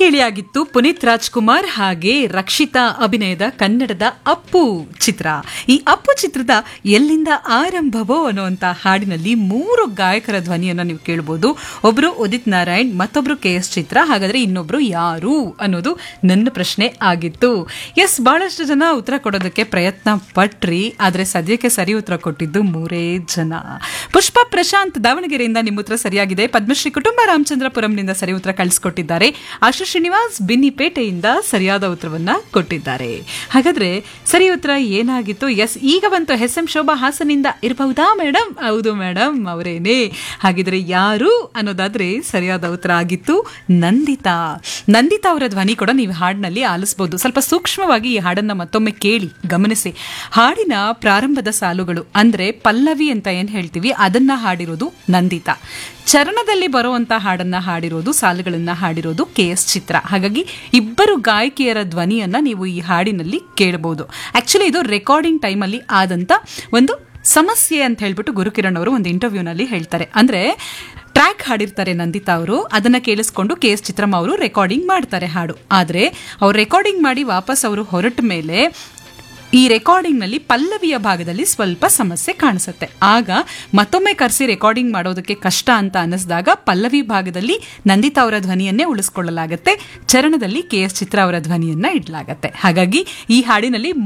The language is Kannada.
ಕೇಳಿಯಾಗಿತ್ತು ಪುನೀತ್ ರಾಜ್ಕುಮಾರ್ ಹಾಗೆ ರಕ್ಷಿತಾ ಅಭಿನಯದ ಕನ್ನಡದ ಅಪ್ಪು ಚಿತ್ರ ಈ ಅಪ್ಪು ಚಿತ್ರದ ಎಲ್ಲಿಂದ ಆರಂಭವೋ ಅನ್ನುವಂತ ಹಾಡಿನಲ್ಲಿ ಮೂರು ಗಾಯಕರ ಧ್ವನಿಯನ್ನ ನೀವು ಕೇಳಬಹುದು ಒಬ್ರು ಉದಿತ್ ನಾರಾಯಣ್ ಮತ್ತೊಬ್ರು ಕೆ ಎಸ್ ಚಿತ್ರ ಹಾಗಾದ್ರೆ ಇನ್ನೊಬ್ರು ಯಾರು ಅನ್ನೋದು ನನ್ನ ಪ್ರಶ್ನೆ ಆಗಿತ್ತು ಎಸ್ ಬಹಳಷ್ಟು ಜನ ಉತ್ತರ ಕೊಡೋದಕ್ಕೆ ಪ್ರಯತ್ನ ಪಟ್ರಿ ಆದ್ರೆ ಸದ್ಯಕ್ಕೆ ಸರಿ ಉತ್ತರ ಕೊಟ್ಟಿದ್ದು ಮೂರೇ ಜನ ಪುಷ್ಪ ಪ್ರಶಾಂತ್ ದಾವಣಗೆರೆಯಿಂದ ನಿಮ್ಮ ಉತ್ತರ ಸರಿಯಾಗಿದೆ ಪದ್ಮಶ್ರೀ ಕುಟುಂಬ ರಾಮಚಂದ್ರಪುರಂನಿಂದ ಸರಿ ಉತ್ತರ ಕಳಿಸ್ಕೊಟ್ಟಿದ್ದಾರೆ ಆಶು ಶ್ರೀನಿವಾಸ್ ಬಿನ್ನಿಪೇಟೆಯಿಂದ ಸರಿಯಾದ ಉತ್ತರವನ್ನ ಕೊಟ್ಟಿದ್ದಾರೆ ಹಾಗಾದ್ರೆ ಸರಿ ಉತ್ತರ ಏನಾಗಿತ್ತು ಎಸ್ ಈಗ ಬಂತು ಎಸ್ ಎಂ ಶೋಭಾ ಹಾಸನಿಂದ ಇರಬಹುದಾ ಮೇಡಮ್ ಹೌದು ಮೇಡಮ್ ಅವರೇನೆ ಹಾಗಿದ್ರೆ ಯಾರು ಅನ್ನೋದಾದ್ರೆ ಸರಿಯಾದ ಉತ್ತರ ಆಗಿತ್ತು ನಂದಿತಾ ನಂದಿತಾ ಅವರ ಧ್ವನಿ ಕೂಡ ನೀವು ಹಾಡಿನಲ್ಲಿ ಆಲಿಸಬಹುದು ಸ್ವಲ್ಪ ಸೂಕ್ಷ್ಮವಾಗಿ ಈ ಹಾಡನ್ನ ಮತ್ತೊಮ್ಮೆ ಕೇಳಿ ಗಮನಿಸಿ ಹಾಡಿನ ಪ್ರಾರಂಭದ ಸಾಲುಗಳು ಅಂದ್ರೆ ಪಲ್ಲವಿ ಅಂತ ಏನ್ ಹೇಳ್ತೀವಿ ಅದನ್ನ ಹಾಡಿರೋದು ನಂದಿತಾ ಚರಣದಲ್ಲಿ ಬರುವಂತ ಹಾಡನ್ನ ಹಾಡಿರೋದು ಸಾಲುಗಳನ್ನ ಹಾಡಿರೋದು ಕೆ ಎಸ್ ಚಿತ್ರ ಹಾಗಾಗಿ ಇಬ್ಬರು ಗಾಯಕಿಯರ ಧ್ವನಿಯನ್ನ ನೀವು ಈ ಹಾಡಿನಲ್ಲಿ ಕೇಳಬಹುದು ಆಕ್ಚುಲಿ ಇದು ರೆಕಾರ್ಡಿಂಗ್ ಟೈಮಲ್ಲಿ ಆದಂತ ಒಂದು ಸಮಸ್ಯೆ ಅಂತ ಹೇಳ್ಬಿಟ್ಟು ಗುರುಕಿರಣ್ ಅವರು ಒಂದು ಇಂಟರ್ವ್ಯೂನಲ್ಲಿ ಹೇಳ್ತಾರೆ ಅಂದ್ರೆ ಟ್ರ್ಯಾಕ್ ಹಾಡಿರ್ತಾರೆ ನಂದಿತಾ ಅವರು ಅದನ್ನ ಕೇಳಿಸ್ಕೊಂಡು ಕೆ ಎಸ್ ಚಿತ್ರಮ್ಮ ಅವರು ರೆಕಾರ್ಡಿಂಗ್ ಮಾಡ್ತಾರೆ ಹಾಡು ಆದ್ರೆ ಅವ್ರು ರೆಕಾರ್ಡಿಂಗ್ ಮಾಡಿ ವಾಪಸ್ ಅವರು ಹೊರಟ ಮೇಲೆ ಈ ರೆಕಾರ್ಡಿಂಗ್ ನಲ್ಲಿ ಪಲ್ಲವಿಯ ಭಾಗದಲ್ಲಿ ಸ್ವಲ್ಪ ಸಮಸ್ಯೆ ಕಾಣಿಸುತ್ತೆ ಆಗ ಮತ್ತೊಮ್ಮೆ ಕರೆಸಿ ರೆಕಾರ್ಡಿಂಗ್ ಮಾಡೋದಕ್ಕೆ ಕಷ್ಟ ಅಂತ ಅನ್ನಿಸಿದಾಗ ಪಲ್ಲವಿ ಭಾಗದಲ್ಲಿ ನಂದಿತಾ ಅವರ ಧ್ವನಿಯನ್ನೇ ಉಳಿಸ್ಕೊಳ್ಳಲಾಗತ್ತೆ ಚರಣದಲ್ಲಿ ಕೆ ಎಸ್ ಚಿತ್ರ ಅವರ ಧ್ವನಿಯನ್ನ ಇಡಲಾಗತ್ತೆ ಹಾಗಾಗಿ ಈ ಹಾಡಿನಲ್ಲಿ